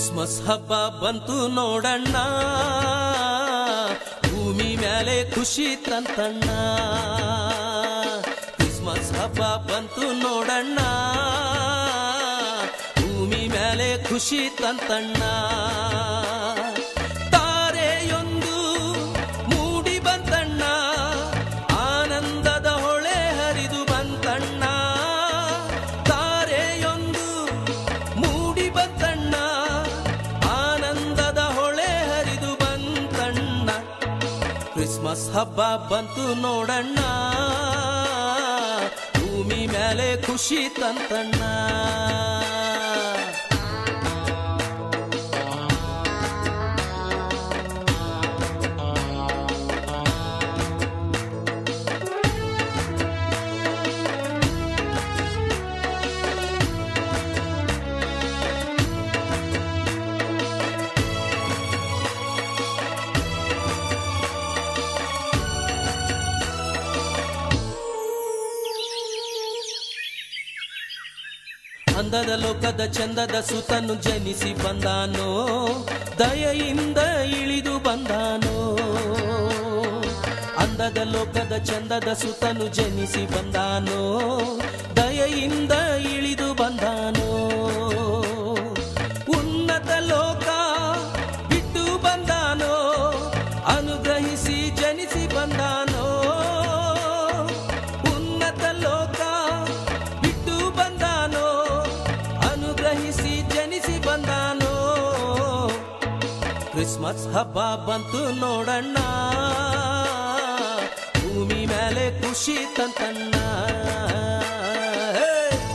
Christmas ಹಬ್ಬ ಬಂತು ನೋಡಣ್ಣ ಭೂಮಿ ಮೇಲೆ ಖುಷಿ ತಂತಣ್ಣ ಕ್ರಿಸ್ಮಸ್ ಹಬ್ಬ ಬಂತು ನೋಡಣ್ಣ ಭೂಮಿ ಮೇಲೆ ಖುಷಿ ತಂತಣ್ಣ ತಾರೆಯೊಂದು ಮೂಡಿ ಬಂತಣ್ಣ ಆನಂದದ ಹೊಳೆ ಹರಿದು ಬಂತಣ್ಣ ತಾರೆಯೊಂದು ಮೂಡಿ ಬಂತಣ್ಣ ಆನಂದದ ಹೊಳೆ ಹರಿದು ಬಂತಣ್ಣ ಕ್ರಿಸ್ಮಸ್ ಹಬ್ಬ ಬಂತು ನೋಡಣ್ಣ ಭೂಮಿ ಮೇಲೆ ಖುಷಿ ತಂತಣ್ಣ ಅಂದದ ಲೋಕದ ಚಂದದ ಸುತನು ಜನಿಸಿ ಬಂದಾನೋ ದಯೆಯಿಂದ ಇಳಿದು ಬಂದಾನೋ ಅಂದದ ಲೋಕದ ಚಂದದ ಸುತನು ಜನಿಸಿ ಬಂದಾನೋ ದಯೆಯಿಂದ ಇಳಿದು ಬಂದಾನೋ ಉನ್ನತ ಲೋಕ ಬಿಟ್ಟು ಬಂದಾನೋ ಅನುಗ್ರಹಿಸಿ ಜನಿಸಿ ಬಂದಾನೋ ಉನ್ನತ ಲೋಕ ಬಿಟ್ಟು ಬಂದಾನೋ ಅನುಗ್ರಹಿಸಿ ಜನಿಸಿ ಬಂದಾನೋ ಕ್ರಿಸ್ಮಸ್ ಹಬ್ಬ ಬಂತು ನೋಡಣ್ಣ ಭೂಮಿ ಮೇಲೆ ಖುಷಿ ತಂತಣ್ಣ ಹೇ!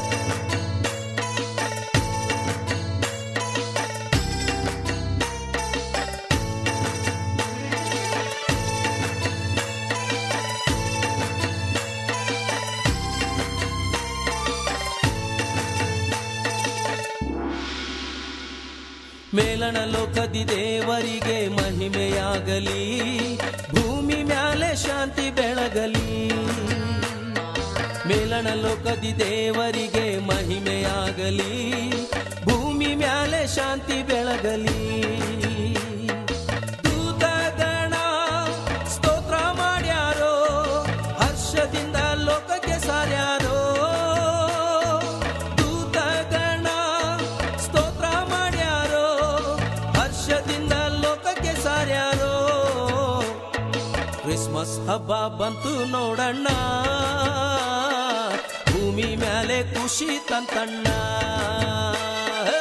ಮೇಲಣ ಲೋಕದಿ ದೇವರಿಗೆ ಮಹಿಮೆಯಾಗಲಿ ಭೂಮಿ ಮ್ಯಾಲೆ ಶಾಂತಿ ಬೆಳಗಲಿ ಮೇಲಣ ಲೋಕದಿ ದೇವರಿಗೆ ಮಹಿಮೆಯಾಗಲಿ ಭೂಮಿ ಮ್ಯಾಲೆ ಶಾಂತಿ ಬೆಳಗಲಿ ದೂತಗಣ ಸ್ತೋತ್ರ ಮಾಡ್ಯಾರೋ ಹರ್ಷದಿಂದ ಲೋಕಕ್ಕೆ ಸಾರ್ಯಾರೋ ದೂತಗಣ ಸ್ತೋತ್ರ ಮಾಡ್ಯಾರೋ ಹರ್ಷದಿಂದ ಲೋಕಕ್ಕೆ ಸಾರ್ಯಾರೋ ಕ್ರಿಸ್ಮಸ್ ಹಬ್ಬ ಬಂತು ನೋಡಣ್ಣ ಭೂಮಿ ಮೇಲೆ ಖುಷಿ ತಂತಣ್ಣ ಹೇ!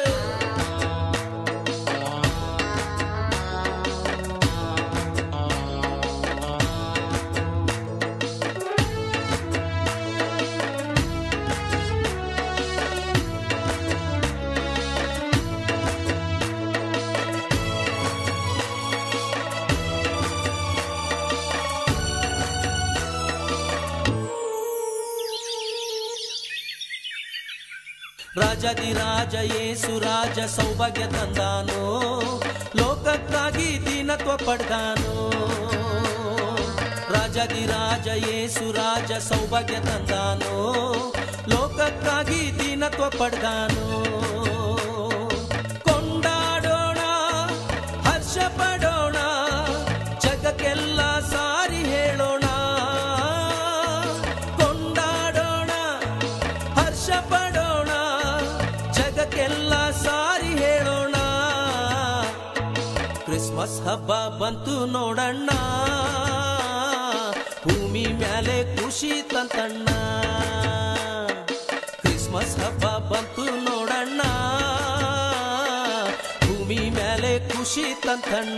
ರಾಜದಿ ರಾಜ ಯೇಸು ರಾಜ ಸೌಭಾಗ್ಯ ತಂದಾನೋ ಲೋಕಕ್ಕಾಗಿ ದೀನತ್ವ ಪಡ್ದಾನೋ ರಾಜದಿ ರಾಜ ಯೇಸು ರಾಜ ಸೌಭಾಗ್ಯ ತಂದಾನೋ ಲೋಕಕ್ಕಾಗಿ ದೀನತ್ವ ಪಡ್ದಾನೋ ಕೊಂಡಾಡೋಣ ಹರ್ಷ ಪಡೋಣ ಜಗಕ್ಕೆಲ್ಲ ಸಾರಿ ಹೇಳೋಣ ಕೊಂಡಾಡೋಣ ಹರ್ಷ ಪಡೋಣ ಜಗಕ್ಕೆಲ್ಲ ಸಾರಿ ಹೇಳೋಣ ಕ್ರಿಸ್ಮಸ್ ಹಬ್ಬ ಬಂತು ನೋಡಣ್ಣ ಭೂಮಿ ಮ್ಯಾಲೆ ಖುಷಿ ತಂತಣ್ಣ ಕ್ರಿಸ್ಮಸ್ ಹಬ್ಬ ಬಂತು ನೋಡಣ್ಣ ಭೂಮಿ ಮೇಲೆ ಖುಷಿ ತಂತಣ್ಣ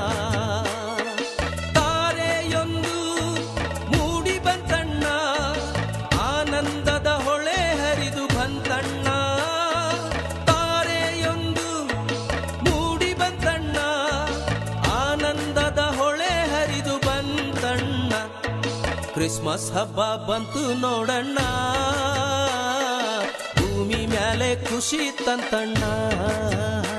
ತಾರೆಯೊಂದು ಮೂಡಿ ಬಂತಣ್ಣ ಆನಂದದ ಹೊಳೆ ಹರಿದು ಬಂತಣ್ಣ ತಾರೆಯೊಂದು ಮೂಡಿ ಬಂತಣ್ಣ ಆನಂದದ ಹೊಳೆ ಹರಿದು ಬಂತಣ್ಣ ಕ್ರಿಸ್ಮಸ್ ಹಬ್ಬ ಬಂತು ನೋಡಣ್ಣ ಭೂಮಿ ಮೇಲೆ ಖುಷಿ ತಂತಣ್ಣ